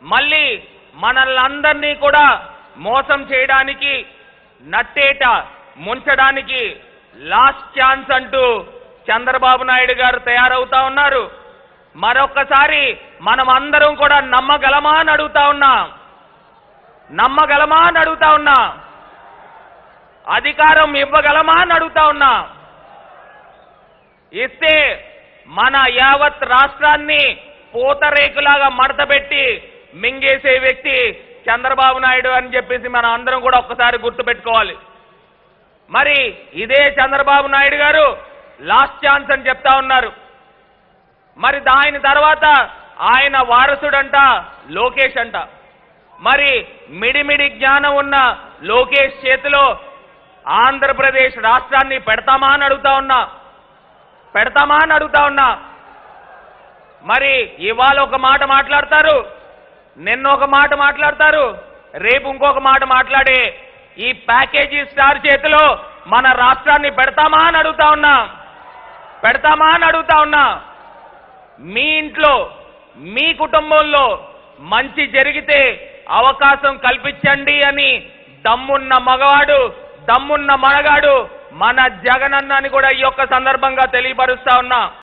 మళ్ళీ మనల్ని అందరినీ కూడా మోసం చేయడానికి నట్టేట ముంచడానికి లాస్ట్ ఛాన్స్ అంటూ చంద్రబాబు నాయుడు గారు తయారవుతా ఉన్నారు మరొక్కసారి మనం అందరం కూడా నమ్మగలమా అని అడుగుతా ఉన్నా నమ్మగలమా అని అడుగుతా ఉన్నా అధికారం ఇవ్వగలమా అని అడుగుతా ఉన్నా ఇస్తే మన యావత్ రాష్ట్రాన్ని పూతరేకులాగా మడతపెట్టి మింగేసే వ్యక్తి చంద్రబాబు నాయుడు అని చెప్పేసి మనం అందరం కూడా ఒక్కసారి గుర్తుపెట్టుకోవాలి మరి ఇదే చంద్రబాబు నాయుడు గారు లాస్ట్ ఛాన్స్ అని చెప్తా ఉన్నారు మరి దాని తర్వాత ఆయన వారసుడంట లోకేష్ అంట మరి మిడిమిడి జ్ఞానం ఉన్న లోకేష్ చేతిలో ఆంధ్రప్రదేశ్ రాష్ట్రాన్ని పెడతామా అని అడుగుతా ఉన్నా పెడతామా అని అడుగుతా ఉన్నా మరి ఇవాళ ఒక మాట మాట్లాడతారు నిన్న ఒక మాట మాట్లాడతారు రేపు ఇంకొక మాట మాట్లాడే ఈ ప్యాకేజీ స్టార్ చేతిలో మన రాష్ట్రాన్ని పెడతామా అని అడుగుతా ఉన్నా పెడతామా అని అడుగుతా ఉన్నా మీ ఇంట్లో మీ కుటుంబంలో మంచి జరిగితే అవకాశం కల్పించండి అని దమ్మున్న మగవాడు దమ్మున్న మనగాడు మన జగనన్న అని కూడా ఈ యొక్క సందర్భంగా తెలియపరుస్తా ఉన్నా